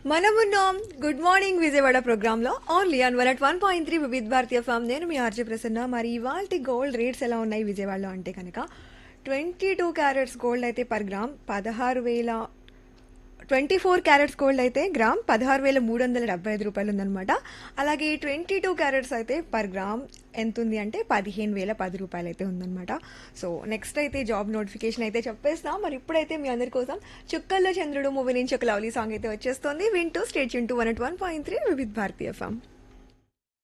మనమున్నాం good morning Vijayawada program లో only on one at one point three Vividh Bharati form నేను మీ RJ Prasanna మరి ఇవాళ గోల్డ్ రేట్స్ ఎలా ఉన్నాయి విజయవాడలో అంటే కనుక ట్వంటీ టూ క్యారెట్స్ గోల్డ్ అయితే పర్ గ్రామ్ పదహారు వేల ట్వంటీ ఫోర్ క్యారెట్స్ గోల్డ్ అయితే గ్రామ్ పదహారు వేల మూడు వందల డెబ్బై ఐదు రూపాయలు ఉందన్నమాట అలాగే ట్వంటీ టూ క్యారెట్స్ అయితే పర్ గ్రామ్ ఎంత ఉంది అంటే పదిహేను వేల పది రూపాయలు అయితే ఉందన్నమాట సో నెక్స్ట్ అయితే జాబ్ నోటిఫికేషన్ అయితే చెప్పేస్తాం మరి ఇప్పుడైతే మీ అందరి కోసం చుక్కల్లో చంద్రుడు మూవీ నుంచి ఒక లవ్లీ సాంగ్ అయితే వచ్చేస్తుంది వింటూ స్టేట్ Chintu one at one point three Vividh Bharati form